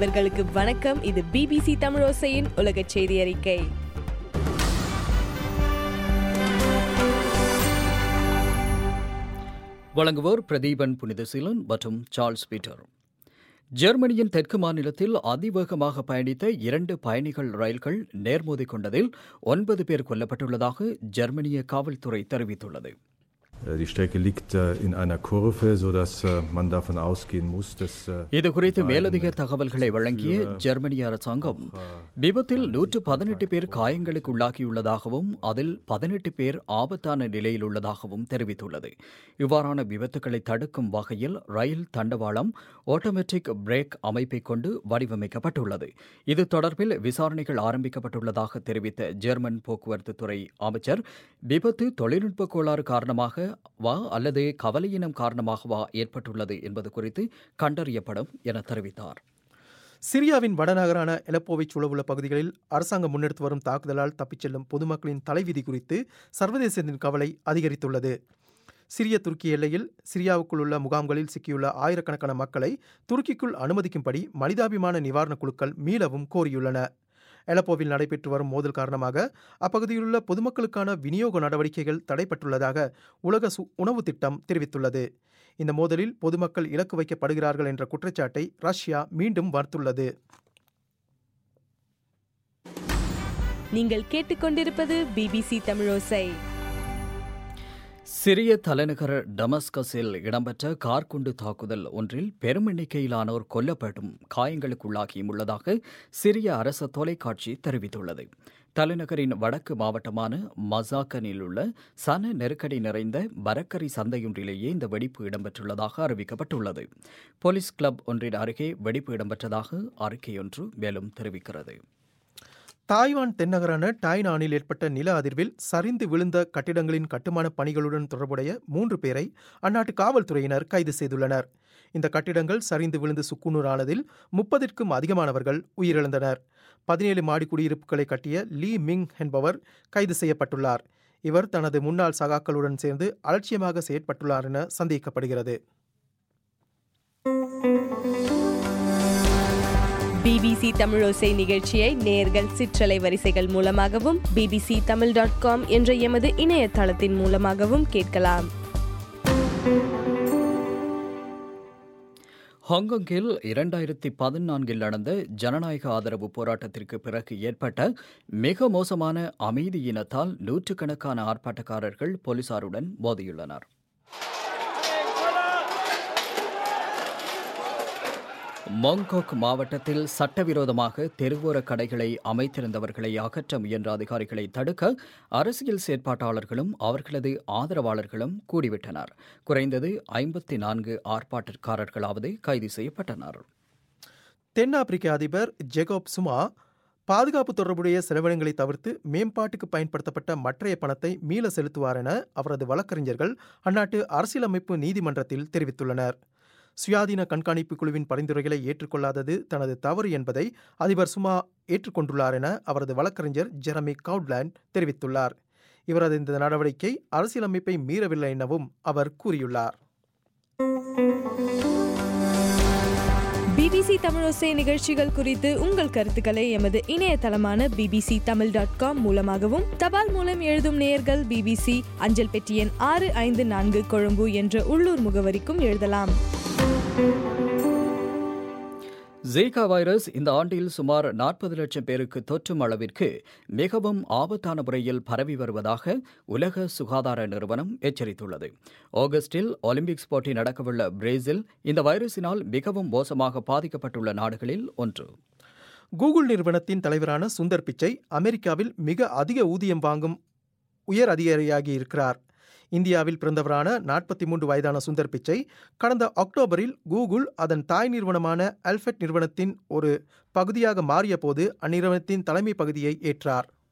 நண்பர்களுக்கு வணக்கம் இது பிபிசி தமிழோசையின் உலக செய்தி அறிக்கை வழங்குவோர் பிரதீபன் புனிதசீலன் மற்றும் சார்ல்ஸ் பீட்டர் ஜெர்மனியின் தெற்கு மாநிலத்தில் அதிவேகமாக பயணித்த இரண்டு பயணிகள் ரயில்கள் நேர்மோதிக் கொண்டதில் ஒன்பது பேர் கொல்லப்பட்டுள்ளதாக ஜெர்மனிய காவல்துறை தெரிவித்துள்ளது Die Strecke liegt äh, in einer Kurve, sodass äh, man davon ausgehen muss, dass äh, இது குறித்து die மேலதிக beiden தகவல்களை வழங்கிய ஜெர்மனிய அரசாங்கம் விபத்தில் நூற்று பதினெட்டு பேர் காயங்களுக்கு உள்ளாகியுள்ளதாகவும் அதில் பதினெட்டு பேர் ஆபத்தான நிலையில் உள்ளதாகவும் தெரிவித்துள்ளது இவ்வாறான விபத்துக்களை தடுக்கும் வகையில் ரயில் தண்டவாளம் ஆட்டோமேட்டிக் பிரேக் அமைப்பை கொண்டு வடிவமைக்கப்பட்டுள்ளது இது தொடர்பில் விசாரணைகள் ஆரம்பிக்கப்பட்டுள்ளதாக தெரிவித்த ஜெர்மன் போக்குவரத்து துறை அமைச்சர் விபத்து தொழில்நுட்ப கோளாறு காரணமாக வா அல்லது கவலையினம் காரணமாகவா ஏற்பட்டுள்ளது என்பது குறித்து கண்டறியப்படும் என தெரிவித்தார் சிரியாவின் வடநகரான எலப்போவைச் சூழவுள்ள பகுதிகளில் அரசாங்கம் முன்னெடுத்து வரும் தாக்குதலால் தப்பிச் செல்லும் பொதுமக்களின் தலைவிதி குறித்து சர்வதேசத்தின் கவலை அதிகரித்துள்ளது சிரிய துருக்கி எல்லையில் சிரியாவுக்குள் உள்ள முகாம்களில் சிக்கியுள்ள ஆயிரக்கணக்கான மக்களை துருக்கிக்குள் அனுமதிக்கும்படி மனிதாபிமான நிவாரணக் குழுக்கள் மீளவும் கோரியுள்ளன எலப்போவில் நடைபெற்று வரும் மோதல் காரணமாக அப்பகுதியிலுள்ள பொதுமக்களுக்கான விநியோக நடவடிக்கைகள் தடைப்பட்டுள்ளதாக உலக சு உணவு திட்டம் தெரிவித்துள்ளது இந்த மோதலில் பொதுமக்கள் இலக்கு வைக்கப்படுகிறார்கள் என்ற குற்றச்சாட்டை ரஷ்யா மீண்டும் மறுத்துள்ளது நீங்கள் கேட்டுக்கொண்டிருப்பது பிபிசி தமிழோசை சிரிய தலைநகர் டமஸ்கஸில் இடம்பெற்ற கார்குண்டு தாக்குதல் ஒன்றில் பெரும் எண்ணிக்கையிலானோர் கொல்லப்பட்டும் காயங்களுக்குள்ளாகியும் உள்ளதாக சிரிய அரச தொலைக்காட்சி தெரிவித்துள்ளது தலைநகரின் வடக்கு மாவட்டமான மசாக்கனில் உள்ள சன நெருக்கடி நிறைந்த பரக்கரி சந்தையொன்றிலேயே இந்த வெடிப்பு இடம்பெற்றுள்ளதாக அறிவிக்கப்பட்டுள்ளது போலீஸ் கிளப் ஒன்றின் அருகே வெடிப்பு இடம்பெற்றதாக அறிக்கையொன்று மேலும் தெரிவிக்கிறது தாய்வான் தென்னகரான டாய்னானில் ஏற்பட்ட நில அதிர்வில் சரிந்து விழுந்த கட்டிடங்களின் கட்டுமான பணிகளுடன் தொடர்புடைய மூன்று பேரை அந்நாட்டு காவல்துறையினர் கைது செய்துள்ளனர் இந்த கட்டிடங்கள் சரிந்து விழுந்து சுக்குநூறானதில் முப்பதிற்கும் அதிகமானவர்கள் உயிரிழந்தனர் பதினேழு மாடி குடியிருப்புகளை கட்டிய லீ மிங் என்பவர் கைது செய்யப்பட்டுள்ளார் இவர் தனது முன்னாள் சகாக்களுடன் சேர்ந்து அலட்சியமாக செயற்பட்டுள்ளார் என சந்தேகிக்கப்படுகிறது பிபிசி தமிழோசை நிகழ்ச்சியை நேர்கள் சிற்றலை வரிசைகள் மூலமாகவும் பிபிசி தமிழ் டாட் காம் என்ற எமது இணையதளத்தின் மூலமாகவும் கேட்கலாம் ஹாங்காங்கில் இரண்டாயிரத்தி பதினான்கில் நடந்த ஜனநாயக ஆதரவு போராட்டத்திற்கு பிறகு ஏற்பட்ட மிக மோசமான அமைதியினத்தால் நூற்றுக்கணக்கான ஆர்ப்பாட்டக்காரர்கள் போலீசாருடன் மோதியுள்ளனர் மோங்கோக் மாவட்டத்தில் சட்டவிரோதமாக தெருவோர கடைகளை அமைத்திருந்தவர்களை அகற்ற முயன்ற அதிகாரிகளை தடுக்க அரசியல் செயற்பாட்டாளர்களும் அவர்களது ஆதரவாளர்களும் கூடிவிட்டனர் குறைந்தது ஐம்பத்தி நான்கு ஆர்ப்பாட்டக்காரர்களாவது கைது செய்யப்பட்டனர் தென்னாப்பிரிக்க அதிபர் ஜெகோப் சுமா பாதுகாப்பு தொடர்புடைய செலவினங்களை தவிர்த்து மேம்பாட்டுக்கு பயன்படுத்தப்பட்ட மற்றைய பணத்தை மீள செலுத்துவார் என அவரது வழக்கறிஞர்கள் அந்நாட்டு அரசியலமைப்பு நீதிமன்றத்தில் தெரிவித்துள்ளனர் சுயாதீன கண்காணிப்பு குழுவின் பரிந்துரைகளை ஏற்றுக்கொள்ளாதது தனது தவறு என்பதை அதிபர் சுமா ஏற்றுக்கொண்டுள்ளார் என அவரது வழக்கறிஞர் ஜெரமி கவுட்லேண்ட் தெரிவித்துள்ளார் இவரது இந்த நடவடிக்கை அரசியலமைப்பை மீறவில்லை எனவும் அவர் கூறியுள்ளார் பிபிசி தமிழோசை நிகழ்ச்சிகள் குறித்து உங்கள் கருத்துக்களை எமது இணையதளமான பிபிசி தமிழ் டாட் காம் மூலமாகவும் தபால் மூலம் எழுதும் நேயர்கள் பிபிசி அஞ்சல் பெட்டி எண் ஆறு ஐந்து நான்கு கொழும்பு என்ற உள்ளூர் முகவரிக்கும் எழுதலாம் ஜீகா வைரஸ் இந்த ஆண்டில் சுமார் நாற்பது லட்சம் பேருக்கு தொற்றும் அளவிற்கு மிகவும் ஆபத்தான முறையில் பரவி வருவதாக உலக சுகாதார நிறுவனம் எச்சரித்துள்ளது ஆகஸ்டில் ஒலிம்பிக்ஸ் போட்டி நடக்கவுள்ள பிரேசில் இந்த வைரஸினால் மிகவும் மோசமாக பாதிக்கப்பட்டுள்ள நாடுகளில் ஒன்று கூகுள் நிறுவனத்தின் தலைவரான சுந்தர் பிச்சை அமெரிக்காவில் மிக அதிக ஊதியம் வாங்கும் உயர் அதிகாரியாகி இருக்கிறார் இந்தியாவில் பிறந்தவரான நாற்பத்தி மூன்று வயதான சுந்தர் பிச்சை கடந்த அக்டோபரில் கூகுள் அதன் தாய் நிறுவனமான அல்ஃபெட் நிறுவனத்தின் ஒரு பகுதியாக மாறிய போது அந்நிறுவனத்தின் தலைமை பகுதியை ஏற்றார்